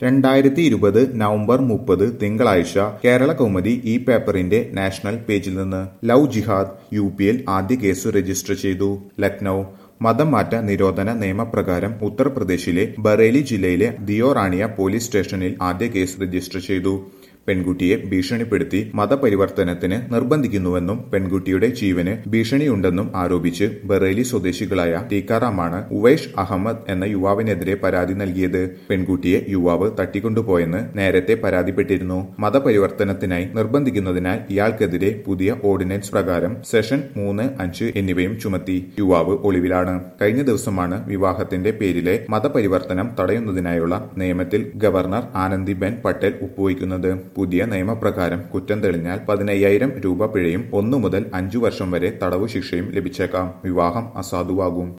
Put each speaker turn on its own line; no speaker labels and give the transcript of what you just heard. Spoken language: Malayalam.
രണ്ടായിരത്തി ഇരുപത് നവംബർ മുപ്പത് തിങ്കളാഴ്ച കേരള കൗമുദി ഈ പേപ്പറിന്റെ നാഷണൽ പേജിൽ നിന്ന് ലവ് ജിഹാദ് യു പിയിൽ ആദ്യ കേസ് രജിസ്റ്റർ ചെയ്തു ലക്നൌ മതം മാറ്റ നിരോധന നിയമപ്രകാരം ഉത്തർപ്രദേശിലെ ബറേലി ജില്ലയിലെ ദിയോറാണിയ പോലീസ് സ്റ്റേഷനിൽ ആദ്യ കേസ് രജിസ്റ്റർ ചെയ്തു പെൺകുട്ടിയെ ഭീഷണിപ്പെടുത്തി മതപരിവർത്തനത്തിന് നിർബന്ധിക്കുന്നുവെന്നും പെൺകുട്ടിയുടെ ജീവന് ഭീഷണിയുണ്ടെന്നും ആരോപിച്ച് ബറേലി സ്വദേശികളായ ടീക്കാറാമാണ് ഉവൈഷ് അഹമ്മദ് എന്ന യുവാവിനെതിരെ പരാതി നൽകിയത് പെൺകുട്ടിയെ യുവാവ് തട്ടിക്കൊണ്ടുപോയെന്ന് നേരത്തെ പരാതിപ്പെട്ടിരുന്നു മതപരിവർത്തനത്തിനായി നിർബന്ധിക്കുന്നതിനാൽ ഇയാൾക്കെതിരെ പുതിയ ഓർഡിനൻസ് പ്രകാരം സെഷൻ മൂന്ന് അഞ്ച് എന്നിവയും ചുമത്തി യുവാവ് ഒളിവിലാണ് കഴിഞ്ഞ ദിവസമാണ് വിവാഹത്തിന്റെ പേരിലെ മതപരിവർത്തനം തടയുന്നതിനായുള്ള നിയമത്തിൽ ഗവർണർ ആനന്ദിബെൻ പട്ടേൽ ഒപ്പുവയ്ക്കുന്നത് പുതിയ നിയമപ്രകാരം കുറ്റം തെളിഞ്ഞാൽ പതിനയ്യായിരം രൂപ പിഴയും ഒന്നു മുതൽ അഞ്ചു വർഷം വരെ തടവു ശിക്ഷയും ലഭിച്ചേക്കാം വിവാഹം അസാധുവാകും